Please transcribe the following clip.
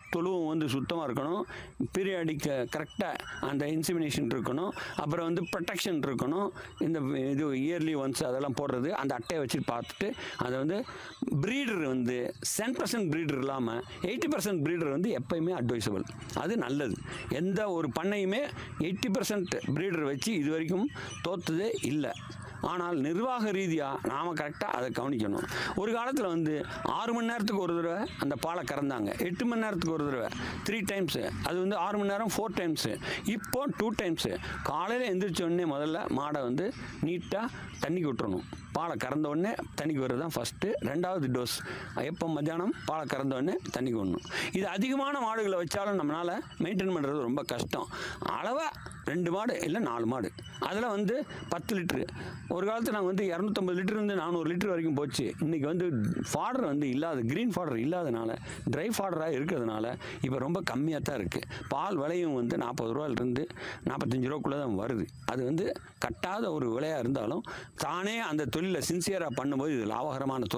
தொழுவும் வந்து சுத்தமாக இருக்கணும் பீரியாடிக் கரெக்டாக அந்த இன்சிமினேஷன் இருக்கணும் அப்புறம் வந்து ப்ரொடெக்ஷன் இருக்கணும் இந்த இது இயர்லி ஒன்ஸ் அதெல்லாம் போடுறது அந்த அட்டையை வச்சு பார்த்துட்டு அதை வந்து ப்ரீடர் வந்து சென் பர்சன்ட் ப்ரீடர் இல்லாமல் எயிட்டி பர்சன்ட் ப்ரீடர் வந்து எப்பயுமே அட்வைசபிள் அது நல்லது எந்த ஒரு பண்ணையுமே எயிட்டி பர்சன்ட் ப்ரீடர் வச்சு இது வரைக்கும் தோத்ததே இல்லை ஆனால் நிர்வாக ரீதியாக நாம் கரெக்டாக அதை கவனிக்கணும் ஒரு காலத்தில் வந்து ஆறு மணி நேரத்துக்கு ஒரு தடவை அந்த பாலை கறந்தாங்க எட்டு மணி நேரத்துக்கு ஒரு தடவை த்ரீ டைம்ஸு அது வந்து ஆறு மணி நேரம் ஃபோர் டைம்ஸு இப்போ டூ டைம்ஸு காலையில் எந்திரிச்ச உடனே முதல்ல மாடை வந்து நீட்டாக தண்ணிக்கு விட்டுறணும் பாலை கறந்த உடனே தண்ணிக்கு வர்றது தான் ஃபஸ்ட்டு ரெண்டாவது டோஸ் எப்போ மத்தியானம் பாலை கறந்த உடனே தண்ணிக்கு விடணும் இது அதிகமான மாடுகளை வச்சாலும் நம்மளால் மெயின்டைன் பண்ணுறது ரொம்ப கஷ்டம் அளவாக ரெண்டு மாடு இல்லை நாலு மாடு அதில் வந்து பத்து லிட்ரு ஒரு காலத்தில் நாங்கள் வந்து இரநூத்தம்பது லிட்டர் இருந்து நானூறு லிட்டர் வரைக்கும் போச்சு இன்றைக்கி வந்து ஃபாடர் வந்து இல்லாத க்ரீன் ஃபாடர் இல்லாதனால ட்ரை ஃபாடராக இருக்கிறதுனால இப்போ ரொம்ப கம்மியாக தான் இருக்குது பால் விலையும் வந்து நாற்பது ரூபாயிலிருந்து நாற்பத்தஞ்சு ரூபாக்குள்ளே தான் வருது அது வந்து கட்டாத ஒரு விலையாக இருந்தாலும் தானே அந்த தொழிலை சின்சியராக பண்ணும்போது இது லாபகரமான தொழில்